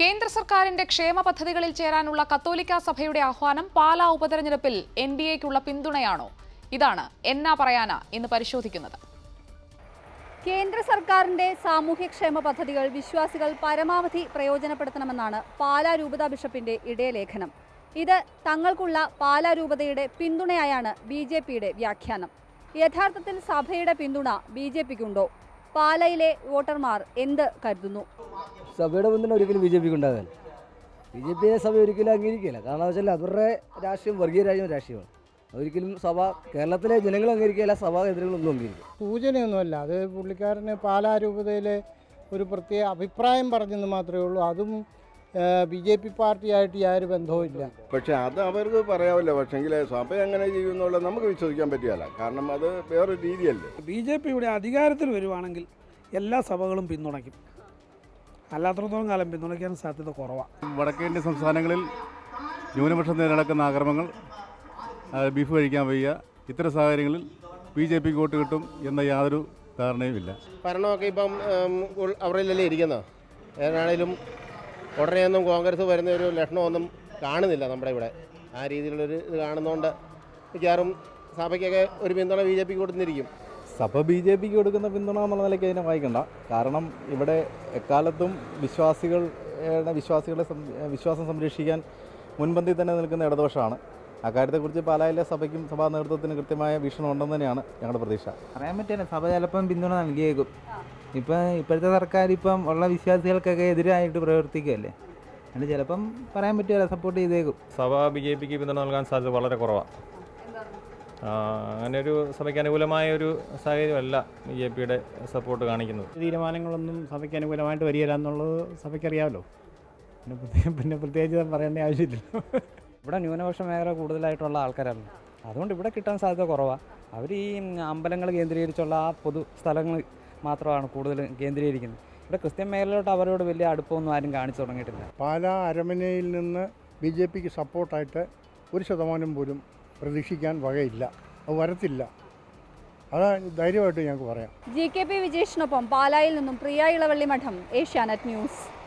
കേന്ദ്ര സർക്കാരിന്റെ ക്ഷേമ പദ്ധതികളിൽ ചേരാനുള്ള കത്തോലിക്ക സഭയുടെ ആഹ്വാനം പാലാ ഉപതെരഞ്ഞെടുപ്പിൽ എൻ ഡി എക്കുള്ള പിന്തുണയാണോ ഇതാണ് എന്നാ പറയാന ഇന്ന് പരിശോധിക്കുന്നത് കേന്ദ്ര സർക്കാരിന്റെ സാമൂഹ്യക്ഷേമ പദ്ധതികൾ വിശ്വാസികൾ പരമാവധി പ്രയോജനപ്പെടുത്തണമെന്നാണ് പാലാ രൂപതാ ബിഷപ്പിന്റെ ഇടയലേഖനം ഇത് തങ്ങൾക്കുള്ള പാലാ രൂപതയുടെ പിന്തുണയായാണ് ബി ജെ പിയുടെ വ്യാഖ്യാനം യഥാർത്ഥത്തിൽ സഭയുടെ പിന്തുണ ബി ജെ പിക്കുണ്ടോ പാലയിലെ വോട്ടർമാർ എന്ത് കരുതുന്നു സഭയുടെ പിന്തുണ ഒരിക്കലും ബി ജെ പിക്ക് ഉണ്ടാകാൻ ബി ജെ പിയെ സഭ ഒരിക്കലും അംഗീകരിക്കില്ല കാരണം വെച്ചാൽ അവരുടെ രാഷ്ട്രീയം വർഗീയ രാജ്യം രാഷ്ട്രീയമാണ് ഒരിക്കലും സഭ കേരളത്തിലെ ജനങ്ങൾ അംഗീകരിക്കില്ല സഭാ കേന്ദ്രങ്ങളൊന്നും അംഗീകരിക്കും സൂചനയൊന്നുമല്ല അത് പുള്ളിക്കാരന് പാലാരൂപതയിലെ ഒരു പ്രത്യേക അഭിപ്രായം പറഞ്ഞെന്ന് മാത്രമേ ഉള്ളൂ അതും ബി ജെ പി പാർട്ടിയായിട്ട് യാതൊരു ബന്ധവും ഇല്ല പക്ഷെ അത് അവർക്ക് പറയാമല്ലോ പക്ഷെങ്കിൽ സഭ എങ്ങനെ ചെയ്യുന്നുള്ളത് നമുക്ക് വിശ്വസിക്കാൻ പറ്റിയല്ല കാരണം അത് വേറൊരു രീതിയല്ലേ ബി ജെ പി ഇവിടെ അധികാരത്തിൽ വരുവാണെങ്കിൽ എല്ലാ സഭകളും പിന്തുണയ്ക്കും അല്ലാത്തടത്തോളം കാലം പിന്തുണയ്ക്കാൻ സാധ്യത കുറവാണ് വടക്കേന്ത്യൻ സംസ്ഥാനങ്ങളിൽ ന്യൂനപക്ഷം നേരെ നടക്കുന്ന ആക്രമണങ്ങൾ ആ, ബീഫ് കഴിക്കാൻ വയ്യ ഇത്തരം സാഹചര്യങ്ങളിൽ ബി ജെ പിക്ക് വോട്ട് കിട്ടും എന്ന യാതൊരു ധാരണയുമില്ല ഭരണമൊക്കെ ഇപ്പം ഉം, ഉൾ- അവരിലല്ലേ ഇരിക്കുന്നത് ഏതാണേലും ഉടനെയൊന്നും കോൺഗ്രസ് വരുന്ന ഒരു ലക്ഷണമൊന്നും കാണുന്നില്ല നമ്മുടെ ഇവിടെ ആ രീതിയിലുള്ളൊരു ഇത് കാണുന്നതുകൊണ്ട് മിക്കവാറും സഭയ്ക്കൊക്കെ ഒരു പിന്തുണ ബി ജെ പിക്ക് കൊടുത്തിരിക്കും സഭ ബി ജെ പിക്ക് കൊടുക്കുന്ന പിന്തുണ എന്നുള്ള നിലയ്ക്ക് അതിനെ വായിക്കണ്ട കാരണം ഇവിടെ എക്കാലത്തും വിശ്വാസികളുടെ വിശ്വാസികളെ സം- വിശ്വാസം സംരക്ഷിക്കാൻ മുൻപന്തിയിൽ തന്നെ നിൽക്കുന്ന ഇടതുപക്ഷമാണ് അക്കാര്യത്തെക്കുറിച്ച് പാലായിലെ സഭയ്ക്കും സഭാ നേതൃത്വത്തിന് കൃത്യമായ വീക്ഷണം ഉണ്ടെന്ന് തന്നെയാണ് ഞങ്ങളുടെ പ്രതീക്ഷ പറയാൻ പറ്റില്ല സഭ ചിലപ്പം പിന്തുണ നൽകിയേക്കും ഇപ്പം ഇപ്പോഴത്തെ സർക്കാർ ഇപ്പം ഉള്ള വിശ്വാസികൾക്കൊക്കെ എതിരായിട്ട് പ്രവർത്തിക്കുകയല്ലേ അതുകൊണ്ട് ചിലപ്പം പറയാൻ പറ്റില്ല സപ്പോർട്ട് ചെയ്തേക്കും സഭ ബി ജെ പിക്ക് പിന്തുണ നൽകാൻ സാധ്യത വളരെ കുറവാണ് അങ്ങനെ ഒരു സഭയ്ക്ക് അനുകൂലമായ ഒരു സാഹചര്യമല്ല ബി ജെ പിയുടെ സപ്പോർട്ട് കാണിക്കുന്നത് തീരുമാനങ്ങളൊന്നും സഭയ്ക്ക് അനുകൂലമായിട്ട് വരികയില്ല എന്നുള്ളത് സഭയ്ക്കറിയാമല്ലോ പിന്നെ പ്രത്യേകം പിന്നെ പ്രത്യേകിച്ച് പറയേണ്ട ആവശ്യമില്ലല്ലോ ഇവിടെ ന്യൂനപക്ഷ മേഖല കൂടുതലായിട്ടുള്ള ആൾക്കാരാണ് അതുകൊണ്ട് ഇവിടെ കിട്ടാൻ സാധ്യത കുറവാണ് അവർ ഈ അമ്പലങ്ങൾ കേന്ദ്രീകരിച്ചുള്ള ആ പൊതു സ്ഥലങ്ങൾ മാത്രമാണ് കൂടുതൽ കേന്ദ്രീകരിക്കുന്നത് ഇവിടെ ക്രിസ്ത്യൻ മേഖലയിലോട്ട് അവരോട് വലിയ അടുപ്പമൊന്നും ആരും കാണിച്ചു തുടങ്ങിയിട്ടില്ല പാലാ അരമനയിൽ നിന്ന് ബി ജെ പിക്ക് സപ്പോർട്ടായിട്ട് ഒരു ശതമാനം പോലും പ്രതീക്ഷിക്കാൻ വകയില്ല അത് വരത്തില്ല അത് ധൈര്യമായിട്ട് ഞങ്ങൾക്ക് പറയാം ജി കെ പി വിജേഷിനൊപ്പം പാലായിൽ നിന്നും പ്രിയ ഇളവള്ളി മഠം ഏഷ്യാനെറ്റ് ന്യൂസ്